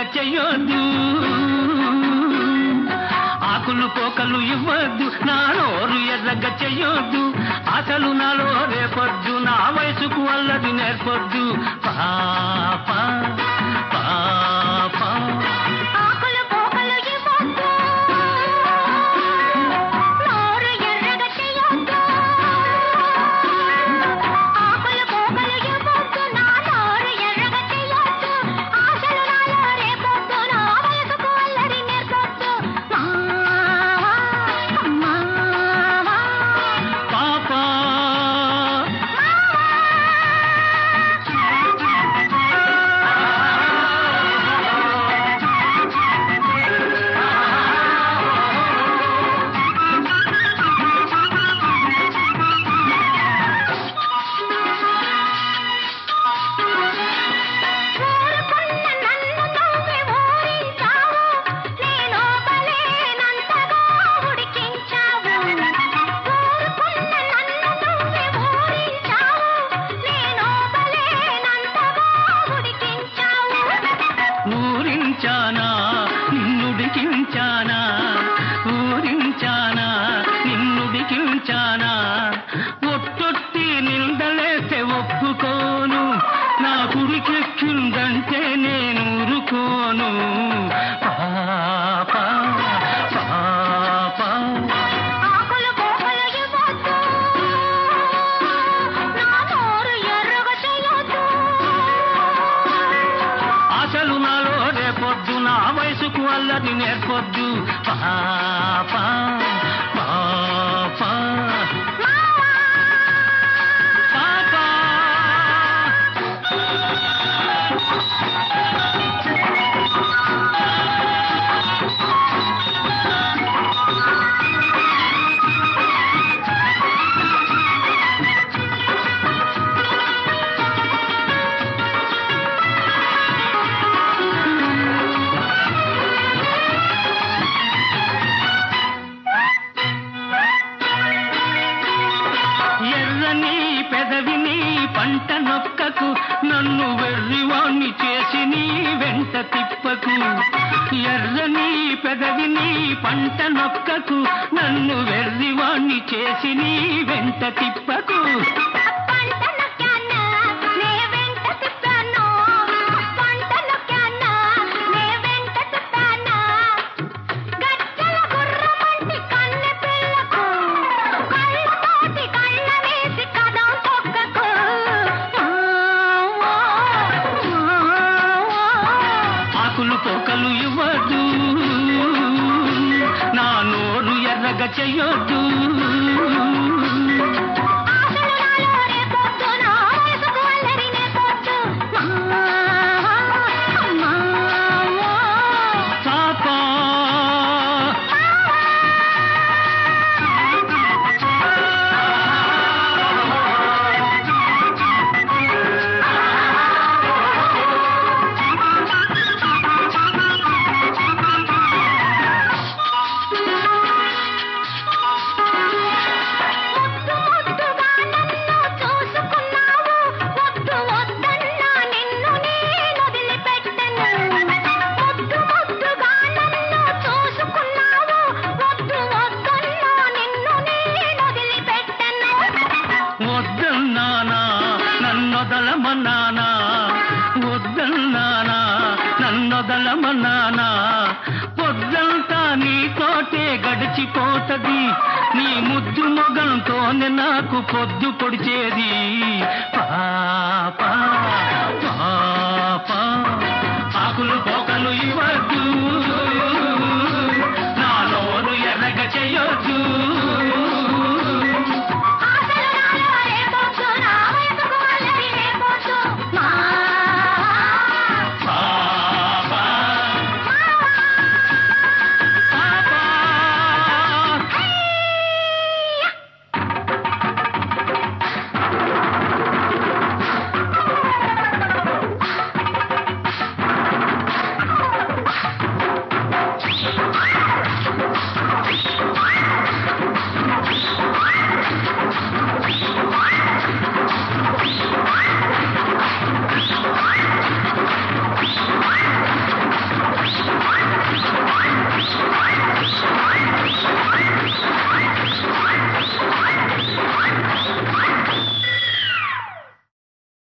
చెయ్యొద్దు ఆకులు పోకలు ఇవ్వద్దు నా నోరు ఎర్రగా చెయ్యొద్దు అసలు నాలో రేపొద్దు నా వయసుకు అల్లది నేర్పొద్దు పాప పాప ఆకులు పోకలు ఇవ్వొద్దు నోరు ఎర్రగా చెయ్యొద్దు ఆకులు పోకలు ఇవ్వొద్దు నా నోరు ఎర్రగా చెయ్యొద్దు ఆశలు నాలో రేపొద్దు నా వయసుకు అల్లరి నేర్పొద్దు మావా మావా పాప ఊరుకున్న నన్ను తవ్వి ఊరించావు నేను బలేనంతగా ఉడికించావు ఊరుకున్న నన్ను తవ్వి ఊరించావు నేను బలేనంతగా ఉడికించావు ఊరించానా నిన్నుడికించానా ఊరించానా నిన్నుడికించానా ఒట్టొట్టి నిందలేస్తే ఒప్పుకోను నా కుడికెక్కిందంటే నేను ఊరుకోను పాప పాప ఆకులు పోకలు ఇవ్వొద్దు నా నోరు ఎర్రగా చేయొద్దు అసలు నాలో రేపొద్దు నా వయసుకు అల్లది నేర్పొద్దు పాప పాప పాప ఎర్రని పెదవిని పంట నొక్కకు నన్ను వెర్రివాణ్ణి చేసి నీ వెంట తిప్పకు ఎర్రని పెదవిని పంట నొక్కకు నన్ను వెర్రివాణ్ణి చేసి నీ వెంట తిప్పకు పంట నొక్కానా నే వెంట తిప్పాను పంట నొక్కానా నే వెంట తిప్పానా గజ్జల గుర్రమంటి కన్నె పిల్లకు కళ్ళతోటి కళ్ళ వేసి కదం తొక్కకు ఆకులు పోకలు ఇవ్వద్దు నా నోరు ఎర్రగా చెయ్యొద్దు ఆశలు నాలో రేపొద్దు నా వయసుకు అల్లరి నేర్పొద్దు మావా మావా పాప ముద్దు ముద్దుగా నన్ను చూసుకున్నావు వద్దు వద్దన్నా నిన్ను నేను వదిలిపెట్టను ముద్దు ముద్దుగా నన్ను చూసుకున్నావు వద్దు వద్దన్నా నిన్ను నేను వదిలిపెట్టను వద్దన్నానా నన్నొదలమన్నానా వద్దన్నానా నన్నొదలమన్నానా పొద్దంతా నీతోటే గడిచిపోతది నీ ముద్దు మొగంతోనే నాకు పొద్దు పొడిచేది పాప పాప ఆకులు పోకలు ఇవ్వ